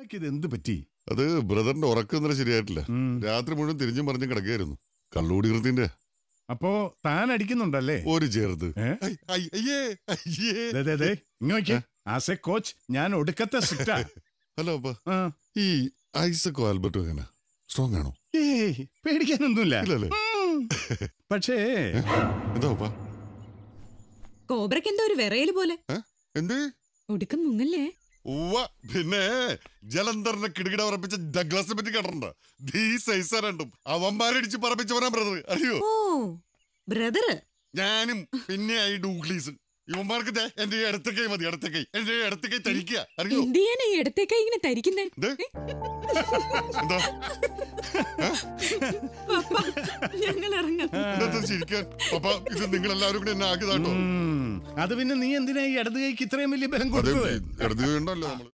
ഇത് എന്ത് പറ്റി അത് ബ്രദറിന്റെ ഉറക്കം ഇന്നലെ ശരിയായിട്ടില്ല ഉം. രാത്രി മുഴുവൻ തിരിഞ്ഞും പറഞ്ഞും കിടക്കുകയായിരുന്നു കള്ളൂടി കൃത്തിന്റെ അപ്പോ താൻ അടിക്കുന്നുണ്ടല്ലേ ഒരു ചേർത്ത് ഏ? ഐ, ഐ, അയ്യേ അയ്യേ ദേ, ദേ, ദേ, ഇങ്ങോട്ട് ആസ് എ കോച്ച് ഞാൻ ഒടുക്കത്തെ സ്ട്രിക്റ്റാ ഹലോ അപ്പ ആ. ഈ ഐസക്കോ ആൽബർട്ടോ എങ്ങനെ സ്ട്രോങ് ആണോ ഏയ് പേടിക്കാനൊന്നുമില്ല ഇല്ലല്ലേ ഉം. പക്ഷേ എന്താ അപ്പ കോബ്രക്ക് എന്തോ ഒരു വിറയല് പോലെ എന്ത് ഒടുക്കം മുങ്ങല്ലേ ഉവ്വ പിന്നെ ജലന്ധറിനെ കിടുകിട ഉറപ്പിച്ച ഡഗ്ലാസിനെ പറ്റി കേട്ടിട്ടുണ്ട് ദീ സൈസ രണ്ടും അവന്മാരടിച്ച് പറപ്പിച്ചവനാ ബ്രദർ അറിയോ ഓ ബ്രദറ് ഞാനും പിന്നെ ആയി ഡൂഗ്ലീസ് ഇവന്മാർക്ക് ദേ എന്റെ ഈ ഇടത്തെ കൈ മതി ഇടത്തെ കൈ എന്റെ ഈ ഇടത്തെ കൈ തരിക്കുക അറിയോ എന്ത് ചെയ്യാനാ ഈ ഇടത്തേക്കായി ഇങ്ങനെ തരിക്കുന്നേ ദേ. എന്താ പപ്പ ഞങ്ങൾ ഇറങ്ങാം എന്താ ചിരിക്കാൻ പപ്പ ഇത് നിങ്ങൾ എല്ലാവരും കൂടി എന്നെ ആക്കിയതാട്ടോ ഉം. അത് പിന്നെ നീ എന്തിനാ ഈ ഇടത് കൈക്ക് ഇത്രയും വലിയ ബലം അതെ കൊടുത്തത് ഇടത് കൈ ഉണ്ടല്ലോ നമ്മള്